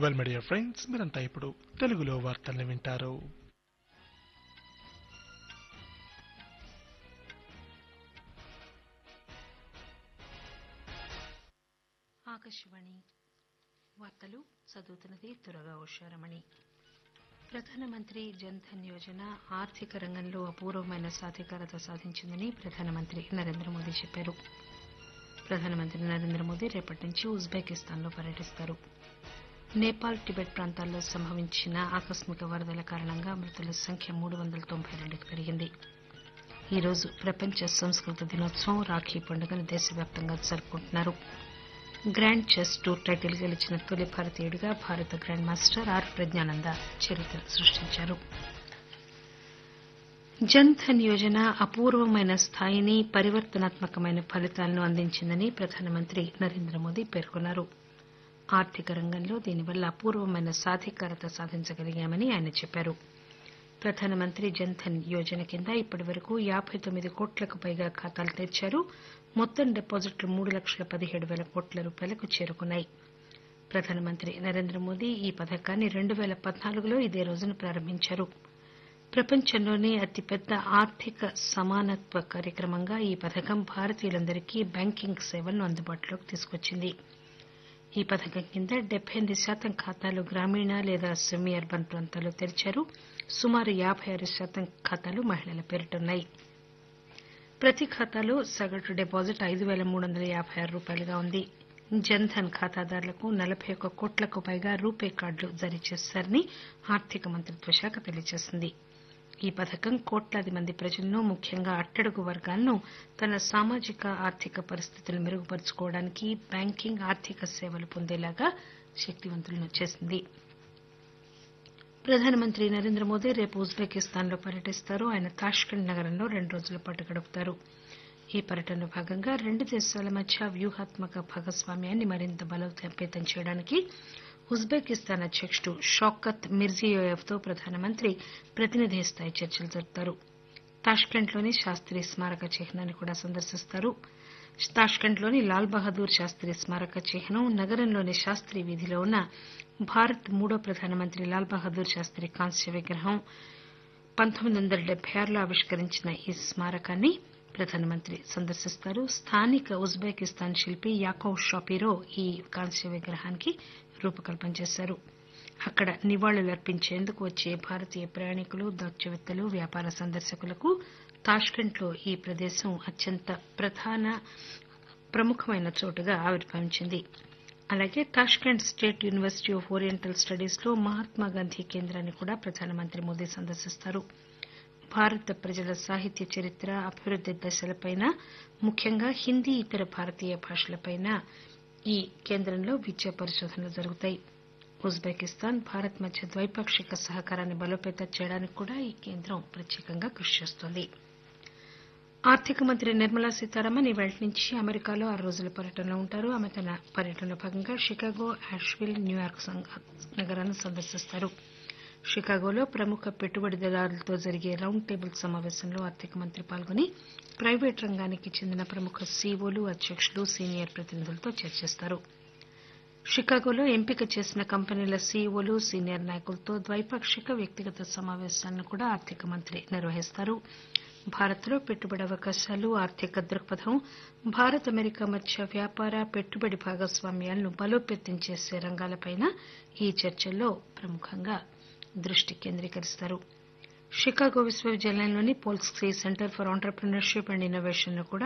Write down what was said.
well media friends మీరంతా ఇప్పుడు తెలుగులో వార్తల్ని వింటారు ఆకాశవాణి వార్తలు చదువుతున్నది త్వరగా ఉషారమణి ప్రధానమంత్రి జన్ధన్ యోజన ఆర్థిక రంగంలో అపూర్వమైన సాధికారత సాధించిందని ప్రధానమంత్రి నరేంద్ర మోదీ చెప్పారు ప్రధానమంత్రి నరేంద్ర మోదీ రేపటి నుంచి ఉజ్బెకిస్తాన్లో పర్యటిస్తారు నేపాల్ టిబెట్ ప్రాంతాల్లో సంభవించిన ఆకస్మిక వరదల కారణంగా మృతుల సంఖ్య మూడు వందల తొంభై రెండుకు పెరిగింది ఈరోజు ప్రపంచ సంస్కృత దినోత్సవం రాఖీ పండుగను దేశవ్యాప్తంగా జరుపుకుంటున్నారు గ్రాండ్ చెస్ టూర్ టైటిల్ గెలిచిన తొలి భారతీయుడిగా భారత గ్రాండ్ మాస్టర్ ఆర్ ప్రజ్ఞానంద చరిత్ర సృష్టించారు జన్ ధన్ యోజన అపూర్వమైన స్థాయిని పరివర్తనాత్మకమైన ఫలితాలను అందించిందని ప్రధానమంత్రి నరేంద్ర మోదీ పేర్కొన్నారు ఆర్థిక రంగంలో దీనివల్ల అపూర్వమైన సాధికారత సాధించగలిగామని ఆయన చెప్పారు ప్రధానమంత్రి జన్ ధన్ యోజన కింద ఇప్పటి వరకు యాబై తొమ్మిది కోట్లకు పైగా ఖాతాలు తెరిచారు మొత్తం డిపాజిట్లు మూడు లక్షల పదిహేడు పేల కోట్ల రూపాయలకు చేరుకున్నాయి ప్రధానమంత్రి నరేంద్ర మోదీ ఈ పథకాన్ని రెండు పేల పద్నాలుగులో ఇదే రోజున ప్రారంభించారు ప్రపంచంలోనే అతిపెద్ద ఆర్థిక సమానత్వ కార్యక్రమంగా ఈ పథకం భారతీయులందరికీ బ్యాంకింగ్ సేవలను అందుబాటులోకి తీసుకొచ్చింది ఈ పథకం కింద డెబ్బై ఎనిమిది శాతం ఖాతాలు గ్రామీణ లేదా సెమీ అర్బన్ ప్రాంతాల్లో తెరిచారు సుమారు యాబై ఆరు శాతం ఖాతాలు మహిళల పేరిటున్నాయి ప్రతి ఖాతాలో సగటు డిపాజిట్ ఐదు పేల మూడు వందల యాబై ఆరు రూపాయలుగా ఉంది జన్ ధన్ ఖాతాదారులకు నలబై ఒక్క కోట్లకు పైగా రూపే కార్డులు జారీ చేశారని ఆర్థిక మంత్రిత్వ శాఖ తెలియజేసింది ఈ పథకం కోట్లాది మంది ప్రజలను ముఖ్యంగా అట్టడుగు వర్గాలను తన సామాజిక ఆర్థిక పరిస్థితులను మెరుగుపరుచుకోవడానికి బ్యాంకింగ్ ఆర్థిక సేవలు పొందేలాగా శక్తివంతులను చేసింది ప్రధానమంత్రి నరేంద్ర మోదీ రేపు ఉజ్బెకిస్తాన్లో పర్యటిస్తారు ఆయన తాష్కెంట్ నగరంలో రెండు రోజుల పాటు గడుపుతారు ఈ పర్యటనలో భాగంగా రెండు దేశాల మధ్య వ్యూహాత్మక భాగస్వామ్యాన్ని మరింత బలోపేతం చేయడానికి ఉజ్బెకిస్తాన్ అధ్యకుడు షౌకత్ మిర్జియోయెవ్ తో ప్రధానమంత్రి ప్రతినిధి స్థాయి చర్చలు జరుపుతారు తాష్కెంట్లోని శాస్త్రి స్మారక చిహ్నాన్ని కూడా సందర్శిస్తారు తాష్కెంట్లోని లాల్ బహదూర్ శాస్త్రి స్మారక చిహ్నం నగరంలోని శాస్త్రి వీధిలో ఉన్న భారత్ మూడో ప్రధానమంత్రి లాల్ బహదూర్ శాస్త్రి కాంస్య విగ్రహం పంతొమ్మిది వందల డెబ్బై ఆరులో ఆవిష్కరించిన ఈ స్మారకాన్ని ప్రధానమంత్రి సందర్శిస్తారు స్థానిక ఉజ్బెకిస్తాన్ శిల్పి యాకోవ్ షాపీరో ఈ కాంస్య విగ్రహానికి రూపకల్పన చేశారు అక్కడ నివాళులర్పించేందుకు వచ్చే భారతీయ ప్రయాణికులు దౌత్యవేత్తలు వ్యాపార సందర్శకులకు తాష్కెంట్లో ఈ ప్రదేశం అత్యంత ప్రధాన ప్రముఖమైన చోటుగా ఆవిర్భవించింది అలాగే Tashkent state university of oriental studies లో మహాత్మాగాంధీ కేంద్రాన్ని కూడా ప్రధానమంత్రి మోదీ సందర్శిస్తారు భారత ప్రజల సాహిత్య చరిత్ర అభివృద్ది దశలపైన ముఖ్యంగా హిందీ ఇతర భారతీయ భాషలపైన ఈ కేంద్రంలో విద్యా పరిశోధనలు జరుగుతాయి ఉజ్బెకిస్తాన్ భారత్ మధ్య ద్వైపాక్షిక సహకారాన్ని బలోపేతం చేయడానికి కూడా ఈ కేంద్రం ప్రత్యేకంగా కృషి చేస్తోంది ఆర్థిక మంత్రి నిర్మలా సీతారామన్ ఇవాళ నుంచి అమెరికాలో ఆరు రోజుల పర్యటనలో ఉంటారు ఆమె తన పర్యటనలో భాగంగా షికాగో యాష్విల్ న్యూయార్క్ నగరాలను సందర్శిస్తారు షికాగోలో ప్రముఖ పెట్టుబడిదారులతో జరిగే రౌండ్ టేబుల్ సమావేశంలో ఆర్థిక మంత్రి పాల్గొని ప్రైవేటు రంగానికి చెందిన ప్రముఖ సీఈఓలు అధ్యకులు సీనియర్ ప్రతినిధులతో చర్చిస్తారు షికాగోలో ఎంపిక చేసిన కంపెనీల సీఈఓలు సీనియర్ నాయకులతో ద్వైపాక్షిక వ్యక్తిగత సమావేశాలను కూడా ఆర్థిక మంత్రి నిర్వహిస్తారు భారత్లో పెట్టుబడి అవకాశాలు ఆర్థిక దృక్పథం భారత్ అమెరికా మధ్య వ్యాపార పెట్టుబడి భాగస్వామ్యాలను బలోపేతం చేసే రంగాలపైన ఈ చర్చల్లో ప్రముఖంగా దృష్టి కేంద్రీకరిస్తారు షికాగో విశ్వవిద్యాలయంలోని Polsky centre for entrepreneurship and innovation ను కూడా